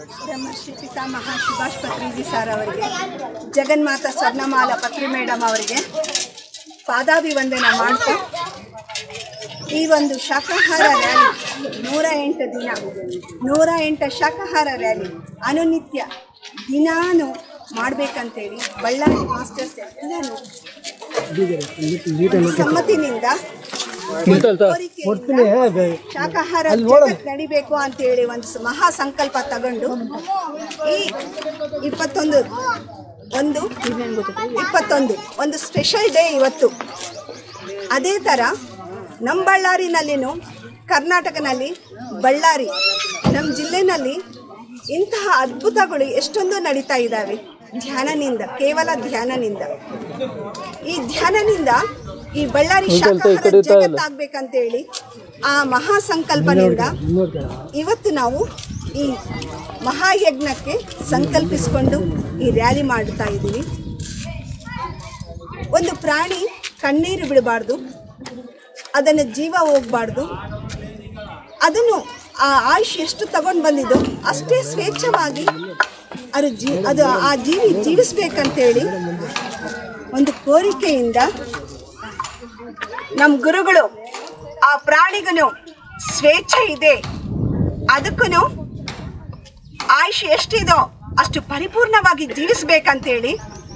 ಬ್ರಹ್ಮಶ್ರೀ ಪಿತಾಮಹ ಸುಭಾಷ್ ಪತ್ರಿಜಿ ಸರ್ ಅವರಿಗೆ ಜಗನ್ಮಾತಾ ಸ್ವರ್ಣಮಾಲ ಪತ್ರಿ ಮೇಡಮ್ ಅವರಿಗೆ ಪಾದಾಭಿವಂದನೆ ಮಾಡ್ತಾ ಈ ಒಂದು ಶಾಕಾಹಾರ ರ್ಯಾಲಿ ನೂರ ಎಂಟು ದಿನ ನೂರ ಎಂಟು ಶಾಕಾಹಾರ ರ್ಯಾಲಿ ಅನುನಿತ್ಯ ದಿನಾನು ಮಾಡಬೇಕಂತೇಳಿ ಬಳ್ಳಾರಿ ಮಾಸ್ಟರ್ಸ್ ಎಲ್ಲರೂ ಸಮ್ಮತಿನಿಂದ ಕೋರಿಕೆಯಿಂದ ಶಾಕಾಹಾರ ಜಗತ್ ನಡಿಬೇಕು ಅಂತೇಳಿ ಒಂದು ಸ- ಮಹಾ ಸಂಕಲ್ಪ ತಗೊಂಡು ಈ ಇಪ್ಪತ್ತೊಂದು ಒಂದು ಇಪ್ಪತ್ತೊಂದು ಒಂದು ಸ್ಪೆಷಲ್ ಡೇ ಇವತ್ತು ಅದೇ ಥರ ನಮ್ಮ ಬಳ್ಳಾರಿನಲ್ಲಿನೂ ಕರ್ನಾಟಕನಲ್ಲಿ ಬಳ್ಳಾರಿ ನಮ್ಮ ಜಿಲ್ಲೆನಲ್ಲಿ ಇಂತಹ ಅದ್ಭುತಗಳು ಎಷ್ಟೊಂದು ನಡೀತಾ ಇದ್ದಾವೆ ಧ್ಯಾನನಿಂದ ಕೇವಲ ಧ್ಯಾನನಿಂದ ಈ ಧ್ಯಾನನಿಂದ ಈ ಬಳ್ಳಾರಿ ಶಾಖಾಹಾರ ಜಗತ್ತಾಗ್ಬೇಕಂತೇಳಿ ಆ ಮಹಾ ಸಂಕಲ್ಪನಿಂದ ಇವತ್ತು ನಾವು ಈ ಮಹಾಯಜ್ಞಕ್ಕೆ ಸಂಕಲ್ಪಿಸಿಕೊಂಡು ಈ ರ್ಯಾಲಿ ಮಾಡ್ತಾ ಇದ್ದೀವಿ ಒಂದು ಪ್ರಾಣಿ ಕಣ್ಣೀರು ಬಿಡಬಾರ್ದು ಅದನ್ನು ಜೀವ ಹೋಗಬಾರ್ದು ಅದನ್ನು ಆ ಆಯುಷ್ ಎಷ್ಟು ತಗೊಂಡು ಬಂದಿದ್ದು ಅಷ್ಟೇ ಸ್ವೇಚ್ಛವಾಗಿ ಅದು ಜೀ ಅದು ಆ ಜೀವಿ ಜೀವಿಸ್ಬೇಕಂತೇಳಿ ಒಂದು ಕೋರಿಕೆಯಿಂದ ನಮ್ಮ ಗುರುಗಳು ಆ ಪ್ರಾಣಿಗೂ ಸ್ವೇಚ್ಛೆ ಇದೆ ಅದಕ್ಕೂ ಆಯುಷ್ ಎಷ್ಟಿದೋ ಅಷ್ಟು ಪರಿಪೂರ್ಣವಾಗಿ ಜೀವಿಸ್ಬೇಕಂತೇಳಿ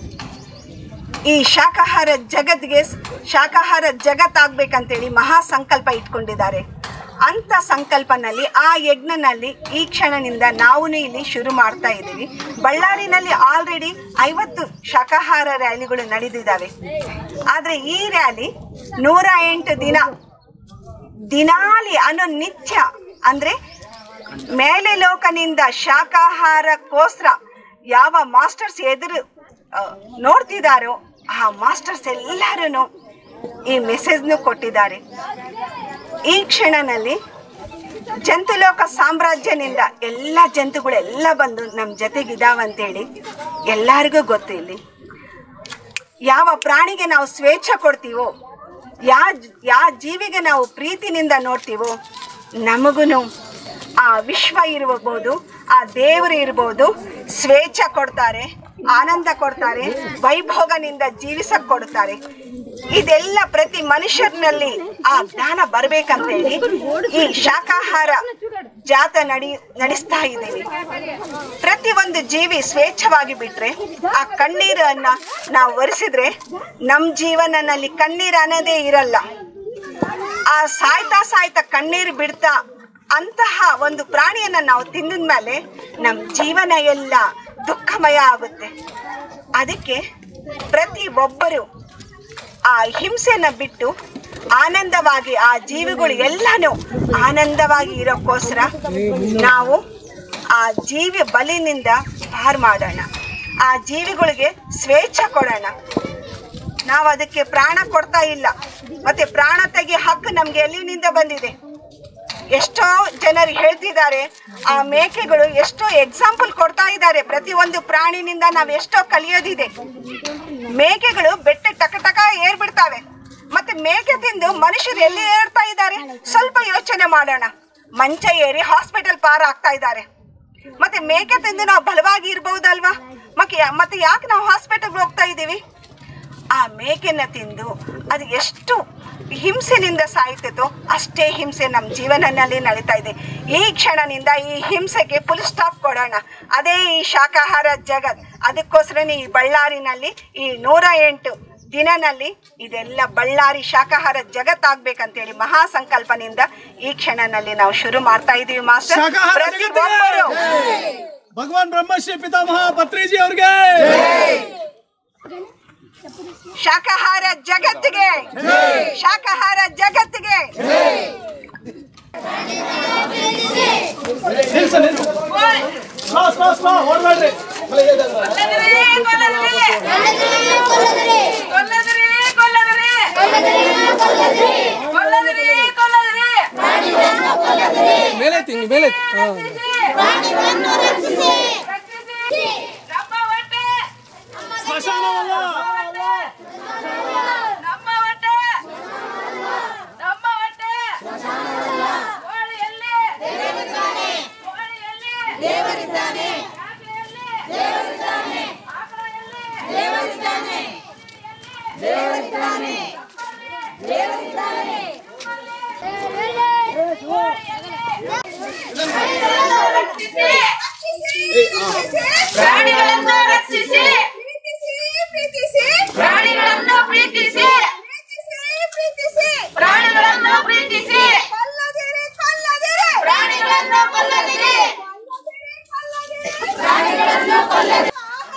ಈ ಶಾಕಾಹಾರ ಜಗತ್ಗೆ ಶಾಕಾಹಾರ ಜಗತ್ತಾಗ್ಬೇಕಂತೇಳಿ ಮಹಾ ಸಂಕಲ್ಪ ಇಟ್ಕೊಂಡಿದ್ದಾರೆ ಅಂತ ಸಂಕಲ್ಪನಲ್ಲಿ ಆ ಯಜ್ಞನಲ್ಲಿ ಈ ಕ್ಷಣದಿಂದ ನಾವು ಇಲ್ಲಿ ಶುರು ಮಾಡ್ತಾ ಇದ್ದೀವಿ ಬಳ್ಳಾರಿನಲ್ಲಿ ಆಲ್ರೆಡಿ ಐವತ್ತು ಶಾಕಾಹಾರ ರ್ಯಾಲಿಗಳು ನಡೆದಿದ್ದಾವೆ ಆದರೆ ಈ ರ್ಯಾಲಿ ನೂರ ಎಂಟು ದಿನ ದಿನಾಲಿ ಅನ್ನೋ ನಿತ್ಯ ಅಂದ್ರೆ ಮೇಲೆ ಲೋಕನಿಂದ ಶಾಕಾಹಾರಕ್ಕೋಸ್ಕರ ಯಾವ ಮಾಸ್ಟರ್ಸ್ ಎದುರು ಆ, ನೋಡ್ತಿದ್ದಾರೋ ಆ ಮಾಸ್ಟರ್ಸ್ ಎಲ್ಲರೂ ಈ ಮೆಸೇಜ್ನು ಕೊಟ್ಟಿದ್ದಾರೆ ಈ ಕ್ಷಣನಲ್ಲಿ ಜಂತುಲೋಕ ಸಾಮ್ರಾಜ್ಯನಿಂದ ಎಲ್ಲ ಜಂತುಗಳೆಲ್ಲ ಬಂದು ನಮ್ಮ ಜೊತೆಗಿದಾವಂತೇಳಿ ಎಲ್ಲರಿಗೂ ಗೊತ್ತು ಇಲ್ಲಿ ಯಾವ ಪ್ರಾಣಿಗೆ ನಾವು ಸ್ವೇಚ್ಛ ಕೊಡ್ತೀವೋ ಯಾ ಯಾ ಜೀವಿಗೆ ನಾವು ಪ್ರೀತಿನಿಂದ ನೋಡ್ತೀವೋ ನಮಗೂ ಆ ವಿಶ್ವ ಇರಬಹುದು ಆ ದೇವರು ಇರ್ಬೋದು ಸ್ವೇಚ್ಛ ಕೊಡ್ತಾರೆ ಆನಂದ ಕೊಡ್ತಾರೆ ವೈಭೋಗನಿಂದ ಜೀವಿಸಕ್ ಕೊಡ್ತಾರೆ ಇದೆಲ್ಲ ಪ್ರತಿ ಮನುಷ್ಯರಲ್ಲಿ ಆ ಜ್ಞಾನ ಬರ್ಬೇಕಂತೇಳಿ ಈ ಶಾಕಾಹಾರ ಜಾತ ನಡಿ ನಡೆಸ್ತಾ ಇದ್ದೀವಿ ಪ್ರತಿ ಒಂದು ಜೀವಿ ಸ್ವೇಚ್ಛವಾಗಿ ಬಿಟ್ರೆ ಆ ಕಣ್ಣೀರನ್ನ ನಾವು ಒರೆಸಿದ್ರೆ ನಮ್ಮ ಜೀವನನಲ್ಲಿ ಕಣ್ಣೀರು ಅನ್ನೋದೇ ಇರಲ್ಲ ಆ ಸಾಯ್ತಾ ಸಾಯ್ತಾ ಕಣ್ಣೀರು ಬಿಡ್ತಾ ಅಂತಹ ಒಂದು ಪ್ರಾಣಿಯನ್ನ ನಾವು ತಿಂದಿದ ಮೇಲೆ ನಮ್ಮ ಜೀವನ ಎಲ್ಲ ದುಃಖಮಯ ಆಗುತ್ತೆ ಅದಕ್ಕೆ ಪ್ರತಿ ಒಬ್ಬರು ಆ ಹಿಂಸೆನ ಬಿಟ್ಟು ಆನಂದವಾಗಿ ಆ ಜೀವಿಗಳು ಎಲ್ಲನೂ ಆನಂದವಾಗಿ ಇರೋಕ್ಕೋಸ್ಕರ ನಾವು ಆ ಜೀವಿ ಬಲಿನಿಂದ ಪಾರ್ ಮಾಡೋಣ ಆ ಜೀವಿಗಳಿಗೆ ಸ್ವೇಚ್ಛ ಕೊಡೋಣ ನಾವು ಅದಕ್ಕೆ ಪ್ರಾಣ ಕೊಡ್ತಾ ಇಲ್ಲ ಮತ್ತೆ ಪ್ರಾಣ ತೆಗಿ ಹಕ್ಕು ನಮ್ಗೆ ಎಲ್ಲಿನಿಂದ ಬಂದಿದೆ ಎಷ್ಟೋ ಜನರು ಹೇಳ್ತಿದ್ದಾರೆ ಆ ಮೇಕೆಗಳು ಎಷ್ಟೋ ಎಕ್ಸಾಂಪಲ್ ಕೊಡ್ತಾ ಇದ್ದಾರೆ ಪ್ರತಿ ಒಂದು ಪ್ರಾಣಿನಿಂದ ನಾವು ಎಷ್ಟೋ ಕಲಿಯೋದಿದೆ ಮೇಕೆಗಳು ಬೆಟ್ಟ ಟಕ ಟಕ ಏರ್ಬಿಡ್ತಾವೆ ಮತ್ತೆ ಮೇಕೆ ತಿಂದು ಮನುಷ್ಯರು ಎಲ್ಲಿ ಏರ್ತಾ ಇದ್ದಾರೆ ಸ್ವಲ್ಪ ಯೋಚನೆ ಮಾಡೋಣ ಮಂಚ ಏರಿ ಹಾಸ್ಪಿಟಲ್ ಪಾರ ಆಗ್ತಾ ಇದ್ದಾರೆ ಮತ್ತೆ ಮೇಕೆ ತಿಂದು ನಾವು ಬಲವಾಗಿ ಇರ್ಬಹುದಲ್ವಾ ಮತ್ತೆ ಮತ್ತೆ ಯಾಕೆ ನಾವು ಹಾಸ್ಪಿಟಲ್ಗೆ ಹೋಗ್ತಾ ಇದ್ದೀವಿ ಆ ಮೇಕೆನ ತಿಂದು ಅದು ಎಷ್ಟು ಹಿಂಸೆನಿಂದ ಸಾಯ್ತಿತ್ತೋ ಅಷ್ಟೇ ಹಿಂಸೆ ನಮ್ಮ ಜೀವನದಲ್ಲಿ ನಡೀತಾ ಇದೆ ಈ ಕ್ಷಣನಿಂದ ಈ ಹಿಂಸೆಗೆ ಫುಲ್ ಸ್ಟಾಪ್ ಕೊಡೋಣ ಅದೇ ಈ ಶಾಕಾಹಾರ ಜಗತ್ ಅದಕ್ಕೋಸ್ಕರನೇ ಈ ಬಳ್ಳಾರಿನಲ್ಲಿ ಈ ನೂರ ಎಂಟು ದಿನನಲ್ಲಿ ಇದೆಲ್ಲ ಬಳ್ಳಾರಿ ಶಾಕಾಹಾರ ಜಗತ್ತಾಗ್ಬೇಕಂತೇಳಿ ಮಹಾ ಸಂಕಲ್ಪನಿಂದ ಈ ಕ್ಷಣನಲ್ಲಿ ನಾವು ಶುರು ಮಾಡ್ತಾ ಇದೀವಿ ಮಾಸ್ಟರ್ ಶಾಕಾಹಾರ ಪ್ರತಿಯೊಬ್ಬರು ಭಗವಾನ್ ಬ್ರಹ್ಮಶ್ರೀ ಪಿತಾಮಹ ಪತ್ರಿಜಿ ಅವ್ರಿಗೆ ಶಾಕಾಹಾರ ಜಗತ್ತಿಗೆ ಶಾಕಾಹಾರ ಜಗತ್ತಿಗೆ ನಿಲ್ಸ ನಿಲ್ಸ ಸ್ಲೋ ಸ್ಲೋ ಸ್ಲೋ ಓಡ್ಬೇಡ್ರಿ ಮೇಲೆ ತಿಂಗಿ ಮೇಲೆ ಹಾ. ಸ್ಮಶಾನವಲ್ಲ ದೇವರಿದ್ದಾನೆ ಪ್ರಾಣಿಗಳನ್ನು ಕೊಲ್ಲದಿರಿ ಪ್ರಾಣಿಗಳನ್ನು ಕೊಲ್ಲದಿರಿ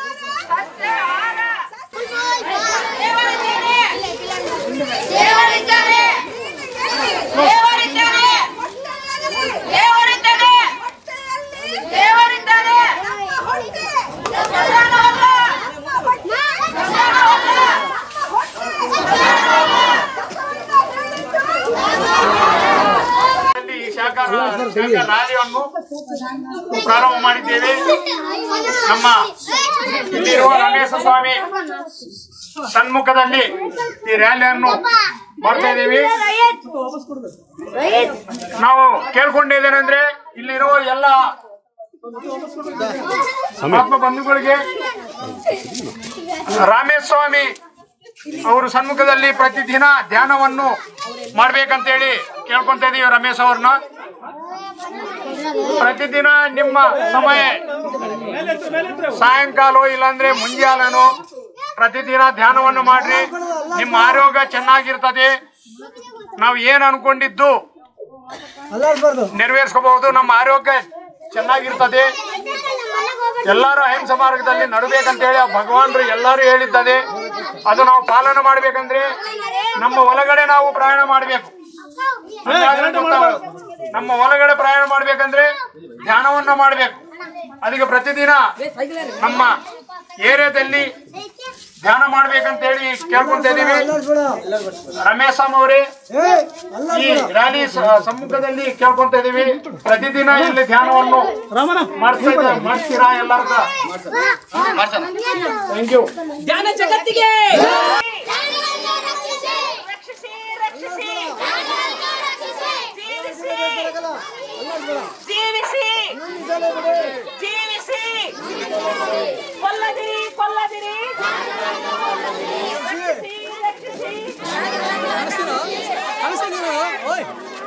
ದೇವರಿದ್ದಾನೆ ದೇವರಿದ್ದಾನೆ ದೇವರಿದ್ದಾನೆ ದೇವರಿದ್ದಾನೆ ಸ್ಮಶಾನವಲ್ಲ ಸ್ಮಶಾನವಲ್ಲ ಇಲ್ಲಿ ಈ ಶಾಖಾ ಶಾಖಾ ರ್ಯಾಲಿಯನ್ನು ಪ್ರಾರಂಭ ಮಾಡಿದ್ದೇವೆ ನಮ್ಮ ಇಲ್ಲಿರುವ ರಮೇಶ ಸ್ವಾಮಿ ಸನ್ಮುಖದಲ್ಲಿ ಈ ರ್ಯಾಲಿಯನ್ನು ಮಾಡ್ತಾ ಇದ್ದೀವಿ ನಾವು ಕೇಳ್ಕೊಂಡಿದ್ದೇನೆಂದ್ರೆ ಇಲ್ಲಿರುವ ಎಲ್ಲ ಆತ್ಮ ಬಂಧುಗಳಿಗೆ ರಾಮೇಶ್ ಸ್ವಾಮಿ ಅವರು ಸನ್ಮುಖದಲ್ಲಿ ಪ್ರತಿದಿನ ಧ್ಯಾನವನ್ನು ಮಾಡ್ಬೇಕಂತೇಳಿ ಕೇಳ್ಕೊಂತ ಇದೀವಿ ರಮೇಶ್ ಅವ್ರನ್ನ ಪ್ರತಿದಿನ ನಿಮ್ಮ ಸಮಯ ಸಾಯಂಕಾಲ ಇಲ್ಲಾಂದ್ರೆ ಮುಂಜಾನೆನೋ ಪ್ರತಿದಿನ ಧ್ಯಾನವನ್ನು ಮಾಡ್ರಿ ನಿಮ್ಮ ಆರೋಗ್ಯ ಚೆನ್ನಾಗಿರ್ತದೆ ನಾವು ಏನ್ ಅನ್ಕೊಂಡಿದ್ದು ನೆರವೇರಿಸ್ಕೋಬಹುದು ನಮ್ಮ ಆರೋಗ್ಯ ಚೆನ್ನಾಗಿರ್ತದೆ ಎಲ್ಲರೂ ಅಹಿಂಸೆ ಮಾರ್ಗದಲ್ಲಿ ನಡಬೇಕಂತೇಳಿ ಆ ಭಗವಾನ್ರು ಎಲ್ಲರೂ ಹೇಳಿದ್ದದೆ ಅದು ನಾವು ಪಾಲನೆ ಮಾಡ್ಬೇಕಂದ್ರೆ ನಮ್ಮ ಒಳಗಡೆ ನಾವು ಪ್ರಯಾಣ ಮಾಡಬೇಕು ನಮ್ಮ ಒಳಗಡೆ ಪ್ರಯಾಣ ಮಾಡ್ಬೇಕಂದ್ರೆ ಧ್ಯಾನವನ್ನ ಮಾಡ್ಬೇಕು ಅದಕ್ಕೆ ಪ್ರತಿದಿನ ನಮ್ಮ ಏರಿಯಾದಲ್ಲಿ ಧ್ಯಾನ ಮಾಡ್ಬೇಕಂತೇಳಿ ಕೇಳ್ಕೊಂತ ಇದೀವಿ ರಮೇಶ್ ಅವರೇ ಈ ರ್ಯಾಲಿ ಸ- ಸಮ್ಮುಖದಲ್ಲಿ ಕೇಳ್ಕೊಂತ ಇದೀವಿ ಪ್ರತಿದಿನ ಇಲ್ಲಿ ಧ್ಯಾನವನ್ನು ರಾಮನ ಮಾಡ್ತಾ ಇದ್ದ- ಮಾಡ್ತೀರಾ ಎಲ್ಲಾರ್ಗ ಥ್ಯಾಂಕ್ ಯು ಜ್ಞಾನ ಜಗತ್ತಿಗೆ ಪ್ರಾಣಿಗಳನ್ನು ರಕ್ಷಿಸಿ ರಕ್ಷಿಸಿ ರಕ್ಷಿಸಿ ಪ್ರಾಣಿಗಳನ್ನು ರಕ್ಷಿಸಿ ಜೀವಿಸಿ ಜೀವಿಸಿ ಕೊಲ್ಲದಿರಿ ಕೊಲ್ಲದಿರಿ ರಕ್ಷಿಸಿ ರಕ್ಷಿಸಿ ಕಾಣಿಸ್ತಿದ್ದೀರಾ ಓಯ್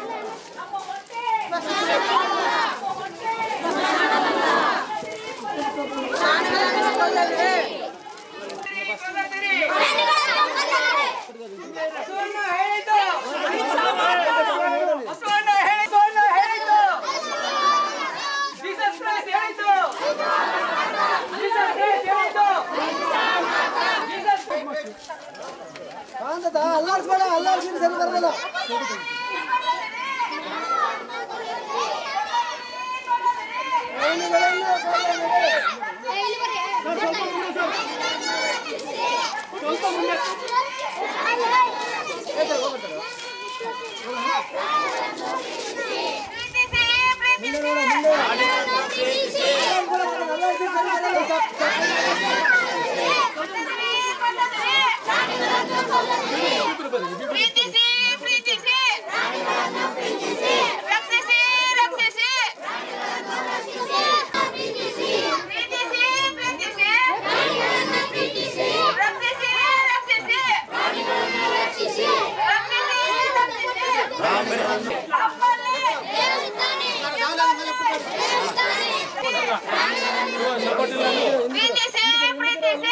ಅಲ್ಲಾಡ್ಸ್ಬೇಡ ಅಲ್ಲಾಡ್ಸಿದ್ರೆ ಸರಿ ಬರಲ್ಲ ಪ್ರೀತಿಸಿ ಪ್ರೀತಿಸಿ ರಕ್ಷಿಸಿ ರಕ್ಷಿಸಿ ಪ್ರೀತಿಸಿ ಪ್ರೀತಿಸಿ ರಕ್ಷಿಸಿ ರಕ್ಷಿಸಿ ರಕ್ಷಿಸಿ ಪ್ರೀತಿಸಿ ಪ್ರೀತಿಸಿ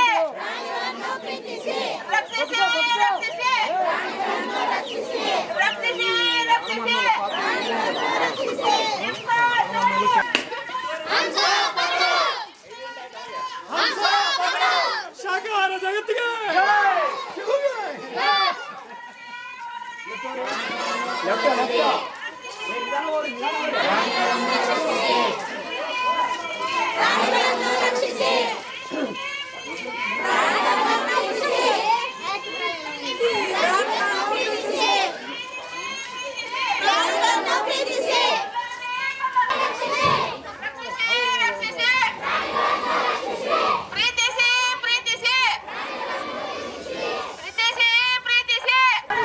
ರಕ್ಷಿಸಿ ರಕ್ಷಿಸಿ ರಕ್ಷಿಸಿ ರಕ್ಷಿಸಿ ಶಾಖಾಹಾರ ಜಗತ್ತಿಗೆ ಪ್ರೀತಿಸಿ ಪ್ರೀತಿಸಿ ಪ್ರೀತಿಸಿ ಪ್ರೀತಿಸಿ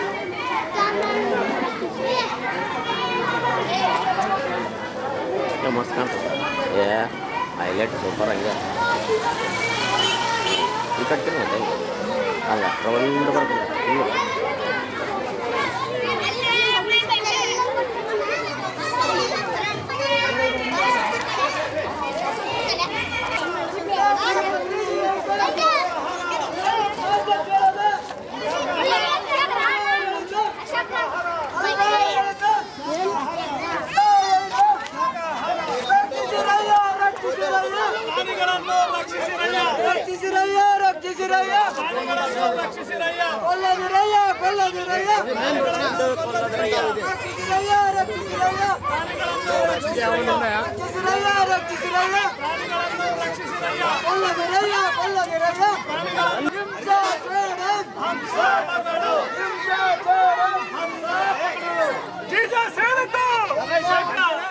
ಮಸ್ತ್ ಕಾಣ್ತದೆ ಏ ಹೈಲೈಟ್ ಸೂಪರ್ ಹಂಗೆ ಈ ಕಟ್ತೀನಿ ಮತ್ತೆ ಹಂಗ ರೌಂಡ್ ಬರ್ತದೆ ಹಿಂಗೆ ಶಾಖಾಹಾರ ಪ್ರಾಣಿಗಳನ್ನು ರಕ್ಷಿಸಿರಯ್ಯ ರಕ್ಷಿಸಿರಯ್ಯ ರಕ್ಷಿಸಿರಯ್ಯ ಪ್ರಾಣಿಗಳನ್ನು ರಕ್ಷಿಸಿರಯ್ಯ ಕೊಲ್ಲದಿರಯ್ಯ ಕೊಲ್ಲದಿರಯ್ಯ ರಕ್ಷಿಸಿರಯ್ಯ ರಕ್ಷಿಸಿರಯ್ಯ ರಕ್ಷಿಸಿರಯ್ಯ ರಕ್ಷಿಸಿರಯ್ಯ ಕೊಲ್ಲದಿರಯ್ಯ ಕೊಲ್ಲದಿರಯ್ಯ ಹಿಂಸಾ ಬೇಡ ಹಿಂಸಾ ಬೇಡ ಜೀಸಸ್ ಹೇಳಿದ್ದು